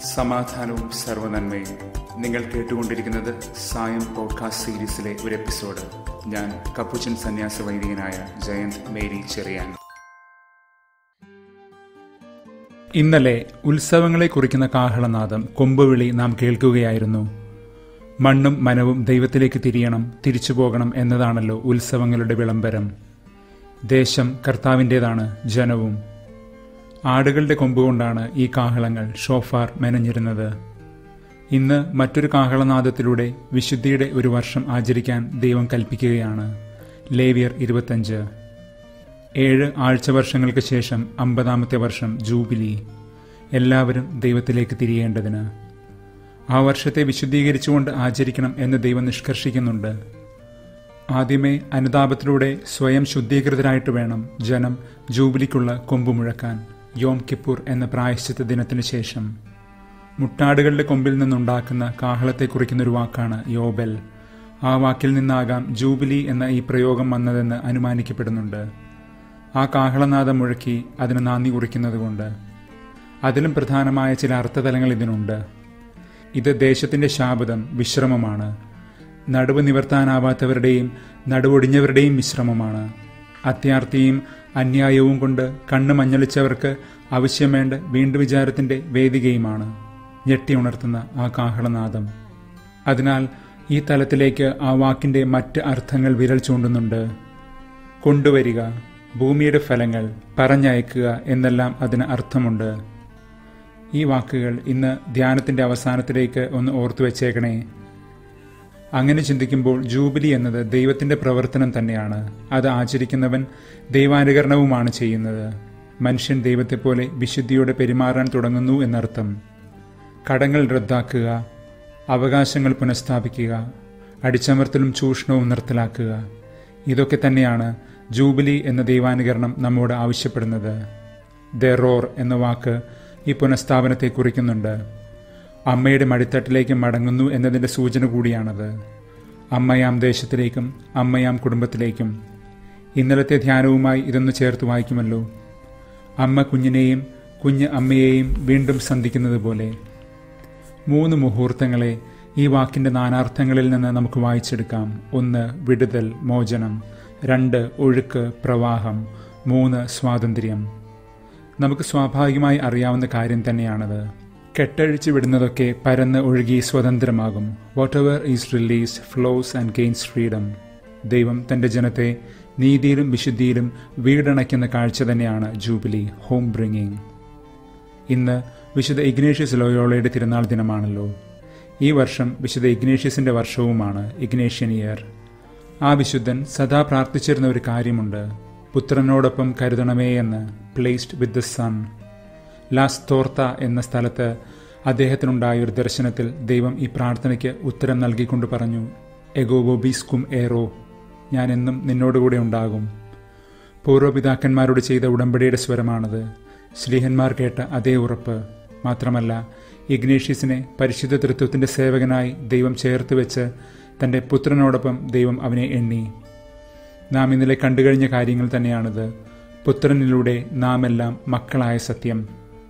സമാധാനവും സർവനന്മയും നിങ്ങൾ കേട്ടുകൊണ്ടിരിക്കുന്നത് സായം പോഡ്കാസ്റ്റ് സീരീസിലെ ഒരു എപ്പിസോഡ് ഞാൻ കപ്പുച്ചൻ സന്യാസ വൈദികനായ ജയന്ത് മേരി ചെറിയാൻ ഇന്നലെ ഉത്സവങ്ങളെ കുറിക്കുന്ന കാഹളനാദം കൊമ്പുവിളി നാം കേൾക്കുകയായിരുന്നു മണ്ണും മനവും ദൈവത്തിലേക്ക് തിരിയണം തിരിച്ചു പോകണം എന്നതാണല്ലോ ഉത്സവങ്ങളുടെ വിളംബരം ദേശം കർത്താവിൻ്റെതാണ് ജനവും ആടുകളുടെ കൊമ്പുകൊണ്ടാണ് ഈ കാഹളങ്ങൾ ഷോഫാർ മെനഞ്ഞിരുന്നത് ഇന്ന് മറ്റൊരു കാഹളനാദത്തിലൂടെ വിശുദ്ധിയുടെ ഒരു വർഷം ആചരിക്കാൻ ദൈവം കൽപ്പിക്കുകയാണ് ലേവിയർ ഇരുപത്തഞ്ച് ഏഴ് ആഴ്ച വർഷങ്ങൾക്ക് ശേഷം അമ്പതാമത്തെ വർഷം ജൂബിലി എല്ലാവരും ദൈവത്തിലേക്ക് തിരിയേണ്ടതിന് ആ വർഷത്തെ വിശുദ്ധീകരിച്ചുകൊണ്ട് ആചരിക്കണം എന്ന് ദൈവം നിഷ്കർഷിക്കുന്നുണ്ട് ആദ്യമേ അനുതാപത്തിലൂടെ സ്വയം ശുദ്ധീകൃതരായിട്ട് വേണം ജനം ജൂബിലിക്കുള്ള കൊമ്പ് മുഴക്കാൻ യോം കിപ്പൂർ എന്ന പ്രായശ്ചിത്ത ദിനത്തിന് ശേഷം മുട്ടാടുകളുടെ കൊമ്പിൽ നിന്നുണ്ടാക്കുന്ന കാഹളത്തെ കുറിക്കുന്ന ഒരു വാക്കാണ് യോബൽ ആ വാക്കിൽ നിന്നാകാം ജൂബിലി എന്ന ഈ പ്രയോഗം വന്നതെന്ന് അനുമാനിക്കപ്പെടുന്നുണ്ട് ആ കാഹളനാദം മുഴക്കി അതിന് നാന്ദി കുറിക്കുന്നതുകൊണ്ട് അതിലും പ്രധാനമായ ചില അർത്ഥതലങ്ങൾ ഇതിനുണ്ട് ഇത് ദേശത്തിന്റെ ശാപതം വിശ്രമമാണ് നടുവ് നിവർത്താനാവാത്തവരുടെയും നടുവൊടിഞ്ഞവരുടെയും വിശ്രമമാണ് അത്യാർത്തിയും അന്യായവും കൊണ്ട് കണ്ണ് മഞ്ഞളിച്ചവർക്ക് ആവശ്യം വേണ്ട വീണ്ടും വിചാരത്തിന്റെ വേദികയുമാണ് ഞെട്ടി ഉണർത്തുന്ന ആ കാഹളനാദം അതിനാൽ ഈ തലത്തിലേക്ക് ആ വാക്കിന്റെ മറ്റ് അർത്ഥങ്ങൾ വിരൽ ചൂണ്ടുന്നുണ്ട് കൊണ്ടുവരിക ഭൂമിയുടെ ഫലങ്ങൾ പറഞ്ഞയക്കുക എന്നെല്ലാം അതിന് അർത്ഥമുണ്ട് ഈ വാക്കുകൾ ഇന്ന് ധ്യാനത്തിന്റെ അവസാനത്തിലേക്ക് ഒന്ന് ഓർത്തു വെച്ചേക്കണേ അങ്ങനെ ചിന്തിക്കുമ്പോൾ ജൂബിലി എന്നത് ദൈവത്തിന്റെ പ്രവർത്തനം തന്നെയാണ് അത് ആചരിക്കുന്നവൻ ദൈവാനുകരണവുമാണ് ചെയ്യുന്നത് മനുഷ്യൻ ദൈവത്തെപ്പോലെ വിശുദ്ധിയോടെ പെരുമാറാൻ തുടങ്ങുന്നു എന്നർത്ഥം കടങ്ങൾ റദ്ദാക്കുക അവകാശങ്ങൾ പുനഃസ്ഥാപിക്കുക അടിച്ചമർത്തലും ചൂഷണവും നിർത്തലാക്കുക ഇതൊക്കെ തന്നെയാണ് ജൂബിലി എന്ന ദൈവാനുകരണം നമ്മോട് ആവശ്യപ്പെടുന്നത് ദെറോർ എന്ന വാക്ക് ഈ പുനഃസ്ഥാപനത്തെ കുറിക്കുന്നുണ്ട് അമ്മയുടെ മടിത്തട്ടിലേക്ക് മടങ്ങുന്നു എന്നതിൻ്റെ സൂചന കൂടിയാണത് അമ്മയാം ദേശത്തിലേക്കും അമ്മയാം കുടുംബത്തിലേക്കും ഇന്നലത്തെ ധ്യാനവുമായി ഇതൊന്ന് ചേർത്ത് വായിക്കുമല്ലോ അമ്മ കുഞ്ഞിനെയും കുഞ്ഞ് അമ്മയെയും വീണ്ടും സന്ധിക്കുന്നത് പോലെ മൂന്ന് മുഹൂർത്തങ്ങളെ ഈ വാക്കിന്റെ നാനാർത്ഥങ്ങളിൽ നിന്ന് നമുക്ക് വായിച്ചെടുക്കാം ഒന്ന് വിടുതൽ മോചനം രണ്ട് ഒഴുക്ക് പ്രവാഹം മൂന്ന് സ്വാതന്ത്ര്യം നമുക്ക് സ്വാഭാവികമായി അറിയാവുന്ന കാര്യം തന്നെയാണത് കെട്ടഴിച്ചു വിടുന്നതൊക്കെ പരന്ന് ഒഴുകി സ്വതന്ത്രമാകും whatever is release flows and gains freedom ദൈവം തന്റെ ജനത്തെ നീതിയിലും വിശുദ്ധിയിലും വീടണയ്ക്കുന്ന കാഴ്ച തന്നെയാണ് ജൂബിലി ഹോം ബ്രിങ്ങിങ് ഇന്ന് വിശുദ്ധ ഇഗ്നേഷ്യസ് ലോയോളയുടെ തിരുനാൾ ദിനമാണല്ലോ ഈ വർഷം വിശുദ്ധ ഇഗ്നേഷ്യസിന്റെ വർഷവുമാണ് ഇഗ്നേഷ്യൻ ഇയർ ആ വിശുദ്ധൻ സദാ പ്രാർത്ഥിച്ചിരുന്ന ഒരു കാര്യമുണ്ട് പുത്രനോടൊപ്പം കരുതണമേ എന്ന് placed with the son La Storta എന്ന സ്ഥലത്ത് അദ്ദേഹത്തിനുണ്ടായ ഒരു ദർശനത്തിൽ ദൈവം ഈ പ്രാർത്ഥനയ്ക്ക് ഉത്തരം നൽകിക്കൊണ്ട് പറഞ്ഞു എഗോഗോബീസ്കും ഏറോ ഞാൻ എന്നും നിന്നോടുകൂടെ ഉണ്ടാകും പൂർവ്വപിതാക്കന്മാരോട് ചെയ്ത ഉടമ്പടിയുടെ സ്വരമാണത് ശ്രീഹന്മാർ കേട്ട അതേ ഉറപ്പ് മാത്രമല്ല ഇഗ്നേഷ്യസിനെ പരിശുദ്ധ തൃത്വത്തിന്റെ സേവകനായി ദൈവം ചേർത്ത് വെച്ച് തന്റെ പുത്രനോടൊപ്പം ദൈവം അവനെ എണ്ണി നാം ഇന്നലെ കണ്ടുകഴിഞ്ഞ കാര്യങ്ങൾ തന്നെയാണിത് പുത്രനിലൂടെ നാം എല്ലാം മക്കളായ സത്യം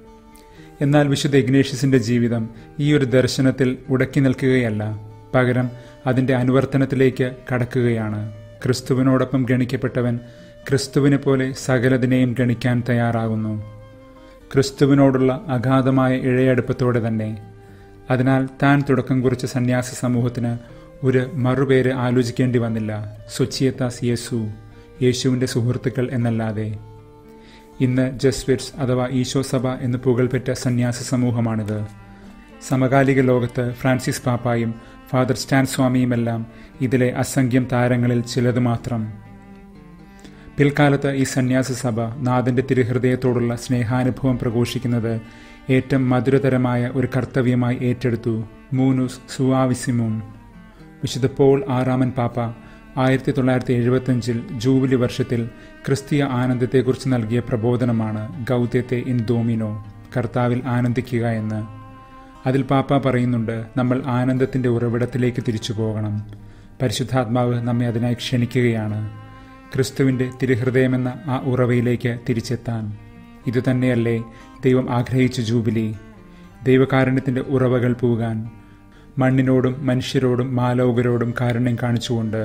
എന്നാൽ വിശുദ്ധ ഇഗ്നേഷ്യസിന്റെ ജീവിതം ഈ ഒരു ദർശനത്തിൽ ഉടക്കി നിൽക്കുകയല്ല പകരം അതിന്റെ അനുവർത്തനത്തിലേക്ക് കടക്കുകയാണ് ക്രിസ്തുവിനോടൊപ്പം ഗണിക്കപ്പെട്ടവൻ ക്രിസ്തുവിനെ പോലെ സകലതിനെയും ഗണിക്കാൻ തയ്യാറാകുന്നു ക്രിസ്തുവിനോടുള്ള അഗാധമായ ഇഴയടുപ്പത്തോടെ തന്നെ അതിനാൽ താൻ തുടക്കം കുറിച്ച സന്യാസ സമൂഹത്തിന് ഒരു മറുപേര് ആലോചിക്കേണ്ടി വന്നില്ല സ്വച്ഛിയത്താസ് യേസു യേശുവിൻ്റെ സുഹൃത്തുക്കൾ എന്നല്ലാതെ ഇന്ന് ജസ്വിറ്റ്സ് അഥവാ ഈശോ സഭ എന്ന് പുകൾപെറ്റ സന്യാസ സമൂഹമാണിത് സമകാലിക ലോകത്ത് ഫ്രാൻസിസ് പാപ്പായും ഫാദർ സ്റ്റാൻ സ്വാമിയുമെല്ലാം ഇതിലെ അസംഖ്യം താരങ്ങളിൽ ചിലത് മാത്രം പിൽക്കാലത്ത് ഈ സന്യാസ സഭ നാഥന്റെ തിരുഹൃദയത്തോടുള്ള സ്നേഹാനുഭവം പ്രഘോഷിക്കുന്നത് ഏറ്റവും മധുരതരമായ ഒരു കർത്തവ്യമായി ഏറ്റെടുത്തു മൂനുസ് സുവാവിസിമും വിശുദ്ധ പോൾ ആറാമൻ പാപ്പ ആയിരത്തി തൊള്ളായിരത്തി എഴുപത്തഞ്ചിൽ ജൂബിലി വർഷത്തിൽ ക്രിസ്തീയ ആനന്ദത്തെക്കുറിച്ച് നൽകിയ പ്രബോധനമാണ് ഗൗത്യത്തെ ഇൻ ദോമിനോ കർത്താവിൽ ആനന്ദിക്കുക എന്ന് അതിൽ പാപ്പ പറയുന്നുണ്ട് നമ്മൾ ആനന്ദത്തിന്റെ ഉറവിടത്തിലേക്ക് തിരിച്ചു പോകണം പരിശുദ്ധാത്മാവ് നമ്മെ അതിനായി ക്ഷണിക്കുകയാണ് ക്രിസ്തുവിന്റെ തിരുഹൃദയമെന്ന ആ ഉറവയിലേക്ക് തിരിച്ചെത്താൻ ഇതുതന്നെയല്ലേ ദൈവം ആഗ്രഹിച്ച ജൂബിലി ദൈവകാരുണ്യത്തിൻ്റെ ഉറവകൾ പൂകാൻ മണ്ണിനോടും മനുഷ്യരോടും മാലോകരോടും കാരുണ്യം കാണിച്ചുകൊണ്ട്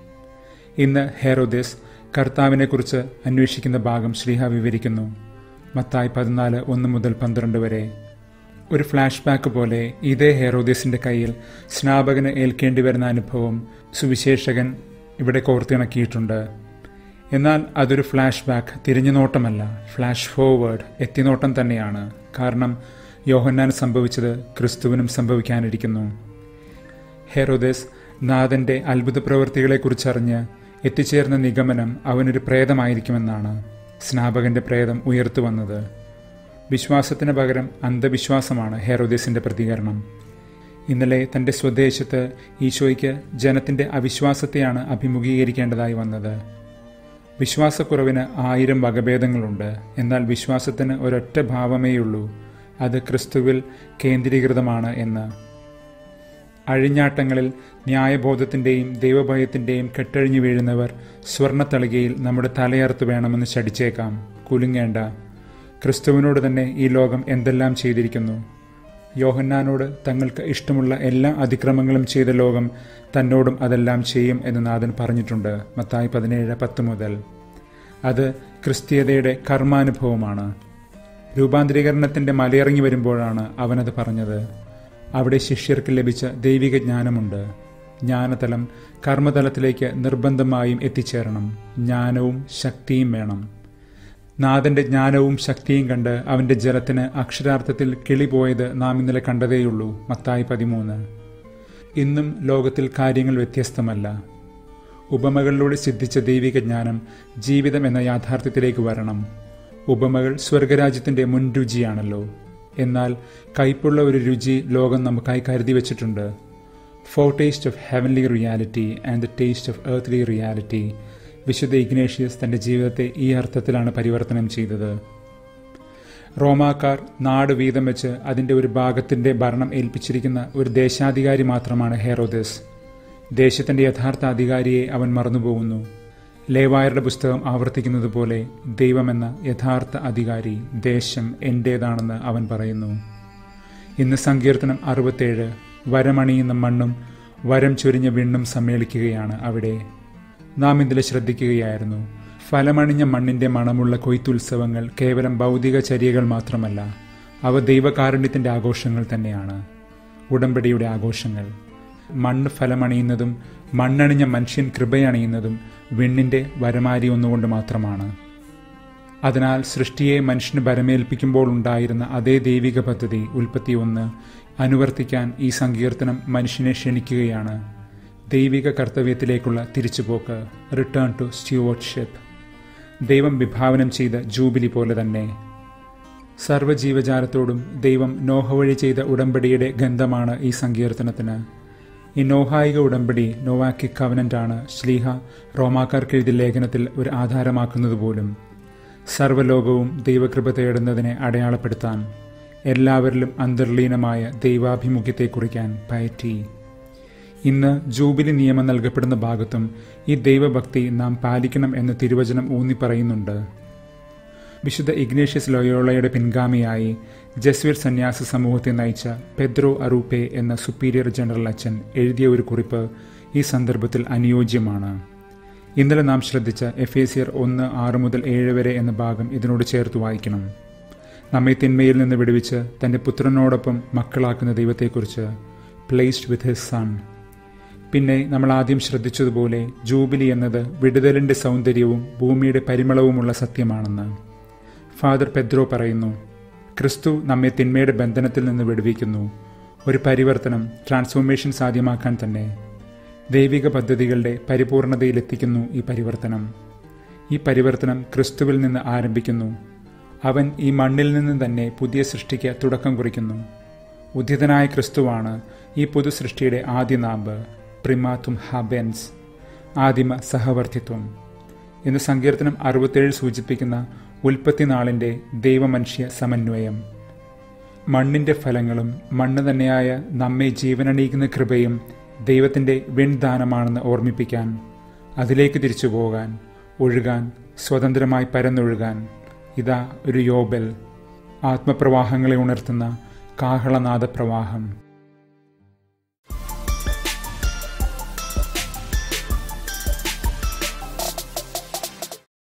ഇന്ന് ഹെറോദേസ് കർത്താവിനെക്കുറിച്ച് അന്വേഷിക്കുന്ന ഭാഗം ശ്രീഹ വിവരിക്കുന്നു മത്തായി പതിനാല് ഒന്ന് മുതൽ പന്ത്രണ്ട് വരെ ഒരു ഫ്ലാഷ് ബാക്ക് പോലെ ഇതേ ഹെറോദേസിന്റെ കയ്യിൽ സ്നാപകന് ഏൽക്കേണ്ടി വരുന്ന അനുഭവം സുവിശേഷകൻ ഇവിടെ കോർത്തിണക്കിയിട്ടുണ്ട് എന്നാൽ അതൊരു ഫ്ലാഷ് ബാക്ക് തിരിഞ്ഞുനോട്ടമല്ല ഫ്ലാഷ് ഫോർവേഡ് എത്തിനോട്ടം തന്നെയാണ് കാരണം യോഹന്നാൻ സംഭവിച്ചത് ക്രിസ്തുവിനും സംഭവിക്കാനിരിക്കുന്നു ഹെറോദേസ് നാഥന്റെ അത്ഭുത പ്രവൃത്തികളെക്കുറിച്ചറിഞ്ഞ് എത്തിച്ചേർന്ന നിഗമനം അവനൊരു പ്രേതമായിരിക്കുമെന്നാണ് സ്നാപകന്റെ പ്രേതം ഉയർത്തു വന്നത് വിശ്വാസത്തിന് പകരം അന്ധവിശ്വാസമാണ് ഹെറോദേസിന്റെ പ്രതികരണം ഇന്നലെ തന്റെ സ്വദേശത്ത് ഈശോയ്ക്ക് ജനത്തിന്റെ അവിശ്വാസത്തെയാണ് അഭിമുഖീകരിക്കേണ്ടതായി വന്നത് വിശ്വാസക്കുറവിന് ആയിരം വകഭേദങ്ങളുണ്ട് എന്നാൽ വിശ്വാസത്തിന് ഒരൊറ്റ ഭാവമേയുള്ളൂ അത് ക്രിസ്തുവിൽ കേന്ദ്രീകൃതമാണ് എന്ന് അഴിഞ്ഞാട്ടങ്ങളിൽ ന്യായബോധത്തിൻ്റെയും ദൈവഭയത്തിൻ്റെയും കെട്ടഴിഞ്ഞു വീഴുന്നവർ സ്വർണ്ണത്തളികയിൽ നമ്മുടെ തലയർത്ത് വേണമെന്ന് ശടിച്ചേക്കാം കുലുങ്ങേണ്ട ക്രിസ്തുവിനോട് തന്നെ ഈ ലോകം എന്തെല്ലാം ചെയ്തിരിക്കുന്നു യോഹന്നാനോട് തങ്ങൾക്ക് ഇഷ്ടമുള്ള എല്ലാ അതിക്രമങ്ങളും ചെയ്ത ലോകം തന്നോടും അതെല്ലാം ചെയ്യും എന്ന് നാഥൻ പറഞ്ഞിട്ടുണ്ട് മത്തായി പതിനേഴ് പത്ത് മുതൽ അത് ക്രിസ്തീയതയുടെ കർമാനുഭവമാണ് രൂപാന്തരീകരണത്തിന്റെ മലയിറങ്ങി വരുമ്പോഴാണ് അവനത് പറഞ്ഞത് അവിടെ ശിഷ്യർക്ക് ലഭിച്ച ദൈവിക ജ്ഞാനമുണ്ട് ജ്ഞാനതലം കർമ്മതലത്തിലേക്ക് നിർബന്ധമായും എത്തിച്ചേരണം ജ്ഞാനവും ശക്തിയും വേണം നാഥന്റെ ജ്ഞാനവും ശക്തിയും കണ്ട് അവന്റെ ജലത്തിന് അക്ഷരാർത്ഥത്തിൽ കിളി പോയത് നാം ഇന്നലെ കണ്ടതേയുള്ളൂ മത്തായി പതിമൂന്ന് ഇന്നും ലോകത്തിൽ കാര്യങ്ങൾ വ്യത്യസ്തമല്ല ഉപമകളിലൂടെ സിദ്ധിച്ച ദൈവിക ജ്ഞാനം ജീവിതം എന്ന യാഥാർത്ഥ്യത്തിലേക്ക് വരണം ഉപമകൾ സ്വർഗരാജ്യത്തിന്റെ മുൻരുചിയാണല്ലോ എന്നാൽ കയ്പുള്ള ഒരു രുചി ലോകം നമുക്കായി കരുതി വച്ചിട്ടുണ്ട് foretaste of heavenly reality and the taste of earthly reality വിശുദ്ധ ഇഗ്നേഷ്യസ് തന്റെ ജീവിതത്തെ ഈ അർത്ഥത്തിലാണ് പരിവർത്തനം ചെയ്തത് റോമാക്കാർ നാട് വീതം വെച്ച് അതിന്റെ ഒരു ഭാഗത്തിന്റെ ഭരണം ഏൽപ്പിച്ചിരിക്കുന്ന ഒരു ദേശാധികാരി മാത്രമാണ് ഹെറോദസ് ദേശത്തിന്റെ യഥാർത്ഥ അധികാരിയെ അവൻ മറന്നുപോകുന്നു ലേവായരുടെ പുസ്തകം ആവർത്തിക്കുന്നത് പോലെ ദൈവമെന്ന യഥാർത്ഥ അധികാരി ദേശം എന്റേതാണെന്ന് അവൻ പറയുന്നു ഇന്ന് സങ്കീർത്തനം അറുപത്തേഴ് വരമണിയുന്ന മണ്ണും വരം ചൊരിഞ്ഞ വിണ്ണും സമ്മേളിക്കുകയാണ് അവിടെ നാം ഇന്നലെ ശ്രദ്ധിക്കുകയായിരുന്നു ഫലമണിഞ്ഞ മണ്ണിന്റെ മണമുള്ള കൊയ്ത്തുത്സവങ്ങൾ കേവലം ഭൗതിക ചര്യകൾ മാത്രമല്ല അവ ദൈവകാരുണ്യത്തിന്റെ ആഘോഷങ്ങൾ തന്നെയാണ് ഉടമ്പടിയുടെ ആഘോഷങ്ങൾ മണ്ണ് ഫലമണിയുന്നതും മണ്ണണിഞ്ഞ മനുഷ്യൻ കൃപയണിയുന്നതും വിണ്ണിന്റെ വരമാരി ഒന്നുകൊണ്ട് മാത്രമാണ് അതിനാൽ സൃഷ്ടിയെ മനുഷ്യന് ബരമേൽപ്പിക്കുമ്പോൾ ഉണ്ടായിരുന്ന അതേ ദൈവിക പദ്ധതി ഉൽപ്പത്തി ഒന്ന് അനുവർത്തിക്കാൻ ഈ സങ്കീർത്തനം മനുഷ്യനെ ക്ഷണിക്കുകയാണ് ദൈവിക കർത്തവ്യത്തിലേക്കുള്ള തിരിച്ചുപോക്ക് റിട്ടേൺ ടു സ്റ്റുവർഡ്ഷിപ്പ് ദൈവം വിഭാവനം ചെയ്ത ജൂബിലി പോലെ തന്നെ സർവ്വജീവജാലത്തോടും ദൈവം നോഹ വഴി ചെയ്ത ഉടമ്പടിയുടെ ഗന്ധമാണ് ഈ സങ്കീർത്തനത്തിന് ഈ നോഹായിക ഉടമ്പടി നോവാക്കിക് കവനന്റ് ആണ് ശ്ലീഹ റോമാക്കാർക്ക് എഴുതിയ ലേഖനത്തിൽ ഒരു ആധാരമാക്കുന്നത് പോലും സർവ്വലോകവും ദൈവകൃപ തേടുന്നതിനെ അടയാളപ്പെടുത്താൻ എല്ലാവരിലും അന്തർലീനമായ ദൈവാഭിമുഖ്യത്തെ കുറിക്കാൻ പയറ്റി ഇന്ന് ജൂബിലി നിയമം നൽകപ്പെടുന്ന ഭാഗത്തും ഈ ദൈവഭക്തി നാം പാലിക്കണം എന്ന് തിരുവചനം ഊന്നി പറയുന്നുണ്ട് വിശുദ്ധ ഇഗ്നേഷ്യസ് ലോയോളയുടെ പിൻഗാമിയായി ജസ്വീർ സന്യാസ സമൂഹത്തെ നയിച്ച പെദ്രോ അറൂപ്പെ എന്ന സുപ്പീരിയർ ജനറൽ അച്ഛൻ എഴുതിയ ഒരു കുറിപ്പ് ഈ സന്ദർഭത്തിൽ അനുയോജ്യമാണ് ഇന്നലെ നാം ശ്രദ്ധിച്ച എഫേസിയർ ഒന്ന് ആറ് മുതൽ ഏഴ് വരെ എന്ന ഭാഗം ഇതിനോട് ചേർത്ത് വായിക്കണം നമ്മെ തിന്മയിൽ നിന്ന് വിടുവിച്ച് തന്റെ പുത്രനോടൊപ്പം മക്കളാക്കുന്ന ദൈവത്തെക്കുറിച്ച് പ്ലേസ്ഡ് വിത്ത് ഹിസ് സൺ പിന്നെ നമ്മൾ ആദ്യം ശ്രദ്ധിച്ചതുപോലെ ജൂബിലി എന്നത് വിടുതലിന്റെ സൗന്ദര്യവും ഭൂമിയുടെ പരിമളവുമുള്ള സത്യമാണെന്ന് ഫാദർ പെദ്രോ പറയുന്നു ക്രിസ്തു നമ്മെ തിന്മയുടെ ബന്ധനത്തിൽ നിന്ന് വിടുവിക്കുന്നു ഒരു പരിവർത്തനം ട്രാൻസ്ഫോർമേഷൻ സാധ്യമാക്കാൻ തന്നെ ദൈവിക പദ്ധതികളുടെ പരിപൂർണതയിലെത്തിക്കുന്നു ഈ പരിവർത്തനം ഈ പരിവർത്തനം ക്രിസ്തുവിൽ നിന്ന് ആരംഭിക്കുന്നു അവൻ ഈ മണ്ണിൽ നിന്ന് തന്നെ പുതിയ സൃഷ്ടിക്ക് തുടക്കം കുറിക്കുന്നു ഉദ്ധിതനായ ക്രിസ്തുവാണ് ഈ പുതു സൃഷ്ടിയുടെ ആദ്യ നാമ്പ് പ്രിമാത്തും ഹാബെൻസ് ആദിമ സഹവർത്തിത്വം എന്ന് സങ്കീർത്തനം അറുപത്തേഴ് സൂചിപ്പിക്കുന്ന ഉൽപ്പത്തി നാളിൻ്റെ ദൈവമനുഷ്യ സമന്വയം മണ്ണിൻ്റെ ഫലങ്ങളും മണ്ണ് തന്നെയായ നമ്മെ ജീവനണിയിക്കുന്ന കൃപയും ദൈവത്തിൻ്റെ വിൺദാനമാണെന്ന് ഓർമ്മിപ്പിക്കാൻ അതിലേക്ക് തിരിച്ചു പോകാൻ ഒഴുകാൻ സ്വതന്ത്രമായി പരന്നൊഴുകാൻ ഇതാ ഒരു യോബൽ ആത്മപ്രവാഹങ്ങളെ ഉണർത്തുന്ന കാഹളനാദ പ്രവാഹം